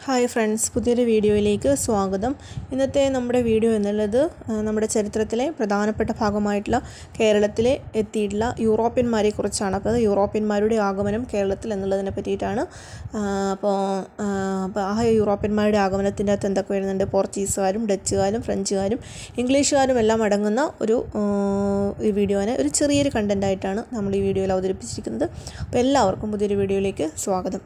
hi friends പുതിയൊരു വീഡിയോയിലേക്ക് സ്വാഗതം ഇന്നത്തെ നമ്മുടെ വീഡിയോ എന്നുള്ളത് ആ, നമ്മുടെ ചരിത്രത്തിലെ പ്രധാനപ്പെട്ട ഭാഗമായിട്ടുള്ള കേരളത്തിലെ എത്തിയിട്ടുള്ള യൂറോപ്യന്മാരെ കുറിച്ചാണ് അപ്പോൾ അത് യൂറോപ്യന്മാരുടെ ആഗമനം കേരളത്തിൽ എന്നുള്ളതിനെ പറ്റിയിട്ടാണ് ആ, അപ്പോൾ ആ, അപ്പോൾ ആ യൂറോപ്യന്മാരുടെ ആഗമനത്തിൻ്റെ അകത്ത് എന്തൊക്കെ വരുന്നുണ്ട് പോർച്ചുഗീസുകാരും ഡച്ചുകാരും ഫ്രഞ്ചുകാരും ഇംഗ്ലീഷുകാരും എല്ലാം അടങ്ങുന്ന ഒരു ആ, ഈ വീഡിയോനെ ഒരു ചെറിയൊരു കണ്ടൻ്റായിട്ടാണ് നമ്മൾ ഈ വീഡിയോയിൽ അവതരിപ്പിച്ചിരിക്കുന്നത് അപ്പോൾ എല്ലാവർക്കും പുതിയൊരു വീഡിയോയിലേക്ക് സ്വാഗതം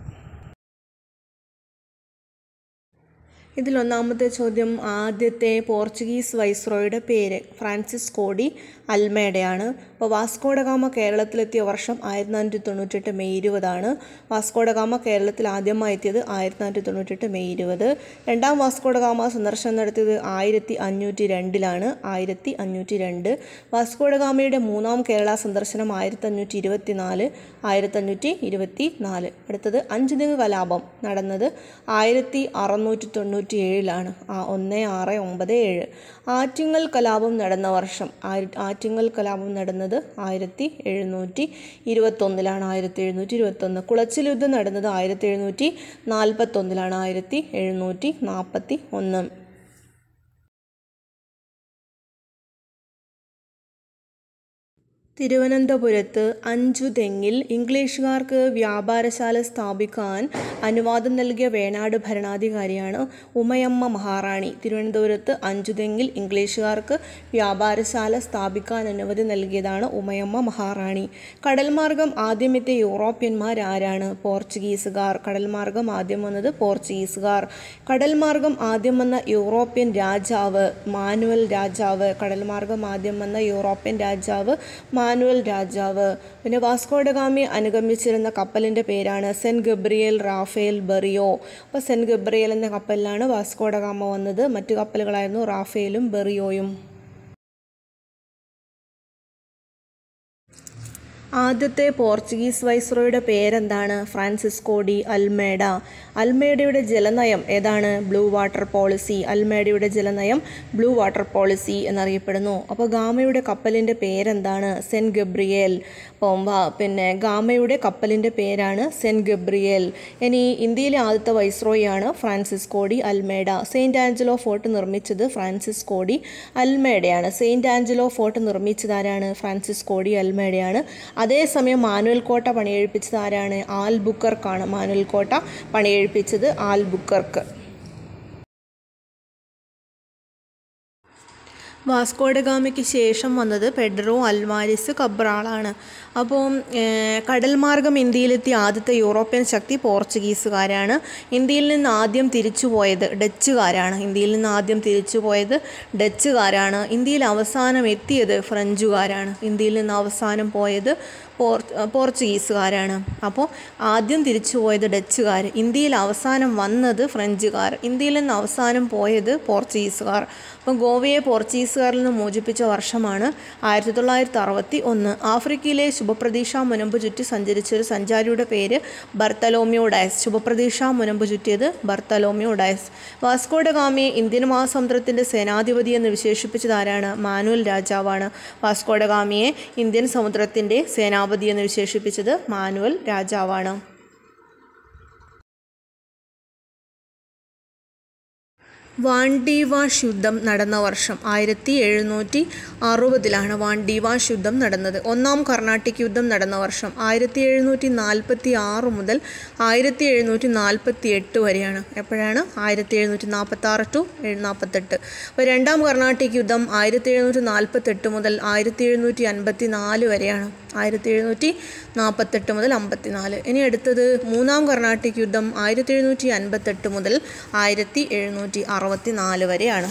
ഇതിലൊന്നാമത്തെ ചോദ്യം ആദ്യത്തെ പോർച്ചുഗീസ് വൈസ്രോയുടെ പേര് ഫ്രാൻസിസ് കോഡി അൽമേഡയാണ് അപ്പോൾ വാസ്കോഡഗാമ കേരളത്തിലെത്തിയ വർഷം ആയിരത്തി നാനൂറ്റി തൊണ്ണൂറ്റെട്ട് മെയ് ഇരുപതാണ് വാസ്കോഡഗാമ കേരളത്തിൽ ആദ്യമായി എത്തിയത് ആയിരത്തി നാനൂറ്റി തൊണ്ണൂറ്റെട്ട് മെയ് ഇരുപത് രണ്ടാം വാസ്കോഡഗാമ സന്ദർശനം നടത്തിയത് ആയിരത്തി അഞ്ഞൂറ്റി രണ്ടിലാണ് ആയിരത്തി അഞ്ഞൂറ്റി രണ്ട് വാസ്കോഡഗാമയുടെ മൂന്നാം കേരള സന്ദർശനം ആയിരത്തി അഞ്ഞൂറ്റി ഇരുപത്തി നാല് ആയിരത്തി അഞ്ഞൂറ്റി ഇരുപത്തി നാല് അടുത്തത് അഞ്ചുതെങ്ങ് കലാപം നടന്നത് ആയിരത്തി അറുന്നൂറ്റി തൊണ്ണൂറ്റി ഏഴിലാണ് ആ ഒന്ന് ആറ് ഒമ്പത് ഏഴ് ആറ്റിങ്ങൽ കലാപം നടന്ന വർഷം ആയിര- ആറ്റിങ്ങൽ കലാപം നടന്നത് ആയിരത്തി എഴുന്നൂറ്റി ഇരുപത്തൊന്നിലാണ് ആയിരത്തി എഴുന്നൂറ്റി ഇരുപത്തൊന്ന് കുളച്ചിൽ യുദ്ധം നടന്നത് ആയിരത്തി എഴുന്നൂറ്റി നാൽപ്പത്തൊന്നിലാണ് ആയിരത്തി എഴുന്നൂറ്റി നാൽപ്പത്തി ഒന്ന് തിരുവനന്തപുരത്ത് അഞ്ചു തെങ്ങിൽ ഇംഗ്ലീഷുകാർക്ക് വ്യാപാരശാല സ്ഥാപിക്കാൻ അനുവാദം നൽകിയ വേണാട് ഭരണാധികാരിയാണ് ഉമയമ്മ മഹാറാണി തിരുവനന്തപുരത്ത് അഞ്ചു തെങ്ങിൽ ഇംഗ്ലീഷുകാർക്ക് വ്യാപാരശാല സ്ഥാപിക്കാൻ അനുമതി നൽകിയതാണ് ഉമയമ്മ മഹാറാണി കടൽമാർഗം ആദ്യമെത്തിയ യൂറോപ്യന്മാർ ആരാണ് പോർച്ചുഗീസുകാർ കടൽമാർഗം ആദ്യം വന്നത് പോർച്ചുഗീസുകാർ കടൽമാർഗം ആദ്യം വന്ന യൂറോപ്യൻ രാജാവ് മാനുവൽ രാജാവ് കടൽമാർഗം ആദ്യം വന്ന യൂറോപ്യൻ രാജാവ് മാനുവൽ രാജാവ് പിന്നെ വാസ്കോഡഗാമി അനുഗമിച്ചിരുന്ന കപ്പലിൻ്റെ പേരാണ് സെൻറ്റ് ഗബ്രിയേൽ റാഫേൽ ബെറിയോ അപ്പോൾ സെൻറ്റ് ഗബ്രിയേൽ എന്ന കപ്പലിലാണ് വാസ്കോഡഗാമ വന്നത് മറ്റു കപ്പലുകളായിരുന്നു റാഫേലും ബെറിയോയും ആദ്യത്തെ പോർച്ചുഗീസ് വൈസ്രോയുടെ പേരെന്താണ് ഫ്രാൻസിസ്കോ ഡി അൽമേഡ അൽമേഡയുടെ ജലനയം ഏതാണ് ബ്ലൂ വാട്ടർ പോളിസി അൽമേഡയുടെ ജലനയം ബ്ലൂ വാട്ടർ പോളിസി എന്നറിയപ്പെടുന്നു അപ്പോൾ ഗാമയുടെ കപ്പലിൻ്റെ പേരെന്താണ് സെൻറ്റ് ഗബ്രിയേൽ അപ്പം വ- പിന്നെ ഗാമയുടെ കപ്പലിൻ്റെ പേരാണ് സെൻറ്റ് ഗബ്രിയേൽ ഇനി ഇന്ത്യയിലെ ആദ്യത്തെ വൈസ്രോയാണ് Francisco de Almeida Saint Angelo Fort നിർമ്മിച്ചത് ഫ്രാൻസിസ്കോ ഡി അൽമേഡയാണ് സെയിൻറ്റ് ആഞ്ചലോ ഫോർട്ട് നിർമ്മിച്ചത് ആരാണ് ഫ്രാൻസിസ്കോ ഡി അൽമേഡയാണ് അതേസമയം മാനുവൽ കോട്ട പണിയെഴുപ്പിച്ചത് ആരാണ് ആൽ ബുക്കർക്കാണ് മാനുവൽ കോട്ട പണിയെഴുപ്പിച്ചത് ആൽ ബുക്കർക്ക് വാസ്കോഡഗാമയ്ക്ക് ശേഷം വന്നത് പെഡ്രോ അൽവാരിസ് കബ്രാളാണ് അപ്പോൾ കടൽ മാർഗം ഇന്ത്യയിലെത്തിയ ആദ്യത്തെ യൂറോപ്യൻ ശക്തി പോർച്ചുഗീസുകാരാണ് ഇന്ത്യയിൽ നിന്ന് ആദ്യം തിരിച്ചുപോയത് ഡച്ചുകാരാണ് ഇന്ത്യയിൽ നിന്ന് ആദ്യം തിരിച്ചുപോയത് ഡച്ചുകാരാണ് ഇന്ത്യയിൽ അവസാനം എത്തിയത് ഫ്രഞ്ചുകാരാണ് ഇന്ത്യയിൽ നിന്ന് അവസാനം പോയത് പോർ പോർച്ചുഗീസുകാരാണ് അപ്പോൾ ആദ്യം തിരിച്ചു പോയത് ഡച്ചുകാർ ഇന്ത്യയിൽ അവസാനം വന്നത് ഫ്രഞ്ചുകാർ ഇന്ത്യയിൽ നിന്ന് അവസാനം പോയത് പോർച്ചുഗീസുകാർ അപ്പോൾ ഗോവയെ പോർച്ചുഗീസുകാരിൽ നിന്ന് മോചിപ്പിച്ച വർഷമാണ് ആയിരത്തി തൊള്ളായിരത്തി അറുപത്തി ഒന്ന് ആഫ്രിക്കയിലെ ശുഭപ്രതീക്ഷ മുനമ്പ് ചുറ്റി സഞ്ചരിച്ച ഒരു സഞ്ചാരിയുടെ പേര് ബർത്തലോമിയോ ഡയസ് ശുഭപ്രതീക്ഷ മുനമ്പ് ചുറ്റിയത് ബർത്തലോമിയോ ഡയസ് വാസ്കോഡഗാമിയെ ഇന്ത്യൻ മഹാസമുദ്രത്തിൻ്റെ സേനാധിപതി എന്ന് വിശേഷിപ്പിച്ചത് ആരാണ് മാനുവൽ രാജാവാണ് വാസ്കോഡഗാമിയെ ഇന്ത്യൻ സമുദ്രത്തിൻ്റെ സേനാപതി എന്ന് വിശേഷിപ്പിച്ചത് മാനുവൽ രാജാവാണ് വാണ്ടീവാഷ് യുദ്ധം നടന്ന വർഷം ആയിരത്തി എഴുന്നൂറ്റി അറുപതിലാണ് വാണ്ടീവാഷ് യുദ്ധം നടന്നത് ഒന്നാം കർണാട്ടിക് യുദ്ധം നടന്ന വർഷം ആയിരത്തി എഴുന്നൂറ്റി നാൽപ്പത്തി ആറ് മുതൽ ആയിരത്തി എഴുന്നൂറ്റി നാൽപ്പത്തി എട്ട് വരെയാണ് എപ്പോഴാണ് ആയിരത്തി എഴുന്നൂറ്റി നാൽപ്പത്തി ആറ് ടു നാൽപ്പത്തെട്ട് അപ്പോൾ രണ്ടാം കർണാട്ടിക് യുദ്ധം ആയിരത്തി എഴുന്നൂറ്റി നാൽപ്പത്തെട്ട് മുതൽ ആയിരത്തി എഴുന്നൂറ്റി അൻപത്തി നാല് വരെയാണ് ആയിരത്തി എഴുന്നൂറ്റി നാൽപ്പത്തെട്ട് മുതൽ അമ്പത്തിനാല് ഇനി അടുത്തത് മൂന്നാം കർണാട്ടിക് യുദ്ധം ആയിരത്തി എഴുന്നൂറ്റി അൻപത്തെട്ട് മുതൽ ആയിരത്തി എഴുന്നൂറ്റി അറുപത്തി നാല് വരെയാണ്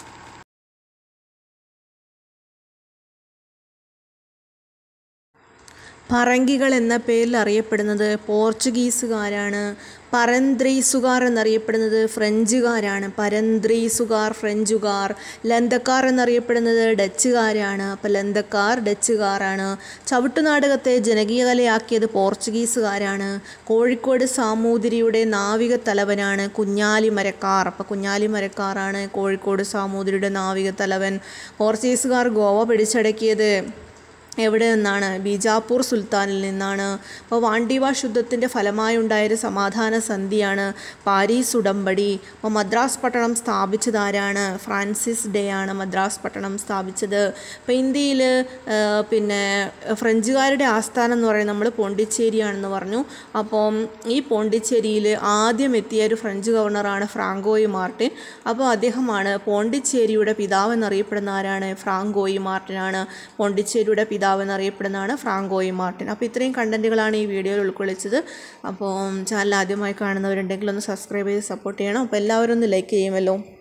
പറങ്കികൾ എന്ന പേരിൽ അറിയപ്പെടുന്നത് പോർച്ചുഗീസുകാരാണ് പരന്ത്രീസുകാർ എന്നറിയപ്പെടുന്നത് ഫ്രഞ്ചുകാരാണ് പരന്ത്രീസുകാർ ഫ്രഞ്ചുകാർ ലന്തക്കാർ എന്നറിയപ്പെടുന്നത് ഡച്ചുകാരാണ് അപ്പോൾ ലന്തക്കാർ ഡച്ചുകാരാണ് ചവിട്ടുനാടകത്തെ ജനകീയ കലയാക്കിയത് പോർച്ചുഗീസുകാരാണ് കോഴിക്കോട് സാമൂതിരിയുടെ നാവിക തലവനാണ് കുഞ്ഞാലി മരക്കാർ അപ്പോൾ കുഞ്ഞാലി മരക്കാറാണ് കോഴിക്കോട് സാമൂതിരിയുടെ നാവിക തലവൻ പോർച്ചുഗീസുകാർ ഗോവ പിടിച്ചടക്കിയത് എവിടെ നിന്നാണ് ബീജാപ്പൂർ സുൽത്താനിൽ നിന്നാണ് അപ്പോൾ വാണ്ടിവാഷ് യുദ്ധത്തിൻ്റെ ഫലമായി ഉണ്ടായൊരു സമാധാന സന്ധിയാണ് പാരീസ് ഉടമ്പടി അപ്പോൾ മദ്രാസ് പട്ടണം സ്ഥാപിച്ചത് ആരാണ് ഫ്രാൻസിസ് ഡേ ആണ് മദ്രാസ് പട്ടണം സ്ഥാപിച്ചത് അപ്പോൾ ഇന്ത്യയിൽ പിന്നെ ഫ്രഞ്ചുകാരുടെ ആസ്ഥാനം എന്ന് പറയുന്നത് നമ്മൾ പോണ്ടിച്ചേരിയാണെന്ന് പറഞ്ഞു അപ്പം ഈ പോണ്ടിച്ചേരിയിൽ ആദ്യം എത്തിയ ഒരു ഫ്രഞ്ച് ഗവർണറാണ് ഫ്രാങ്കോയി മാർട്ടിൻ അപ്പോൾ അദ്ദേഹമാണ് പോണ്ടിച്ചേരിയുടെ പിതാവ് എന്നറിയപ്പെടുന്ന ആരാണ് ഫ്രാങ്കോയി മാർട്ടിനാണ് പോണ്ടിച്ചേരിയുടെ പിതാവ് എന്നറിയപ്പെടുന്നതാണ് ഫ്രാങ്കോയി മാർട്ടിൻ അപ്പോൾ ഇത്രയും കണ്ടൻറ്റുകളാണ് ഈ വീഡിയോയിൽ ഉൾക്കൊള്ളിച്ചത് അപ്പോൾ ചാനൽ ആദ്യമായി കാണുന്നവരുണ്ടെങ്കിൽ ഒന്ന് സബ്സ്ക്രൈബ് ചെയ്ത് സപ്പോർട്ട് ചെയ്യണം അപ്പോൾ എല്ലാവരും ഒന്ന് ലൈക്ക് ചെയ്യുമല്ലോ